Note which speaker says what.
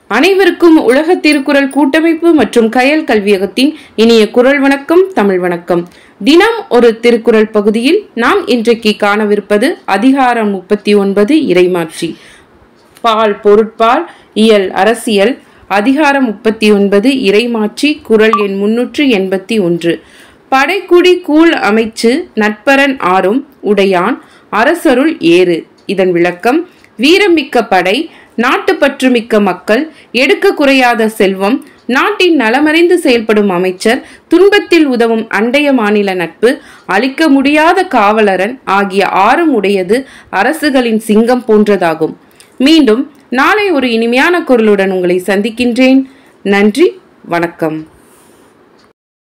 Speaker 1: அனைவருக்கும் உலக திருக்குறள் கூட்டமைப்பு மற்றும் கயல் கல்வியகத்தின் இனிய குரல் வணக்கம் தமிழ் வணக்கம் தினம் ஒரு திருக்குறள் பகுதியில் நாம் இன்றைக்கு காணவிருப்பது அதிகாரம் முப்பத்தி ஒன்பது இறைமாட்சி பால் பொருட்பால் இயல் அரசியல் அதிகாரம் முப்பத்தி ஒன்பது இறைமாட்சி குரல் எண் முன்னூற்று எண்பத்தி ஒன்று படைக்குடி கூழ் அமைச்சு நட்பரன் ஆறும் உடையான் அரசருள் ஏறு இதன் விளக்கம் வீரமிக்க படை நாட்டுப்பற்றுமிக்க மக்கள் எடுக்க குறையாத செல்வம் நாட்டின் நலமறிந்து செயல்படும் அமைச்சர் துன்பத்தில் உதவும் அண்டைய மாநில நட்பு அழிக்க முடியாத காவலரன் ஆகிய ஆறும் உடையது அரசுகளின் சிங்கம் போன்றதாகும் மீண்டும் நாளை ஒரு இனிமையான குரலுடன் உங்களை சந்திக்கின்றேன் நன்றி வணக்கம்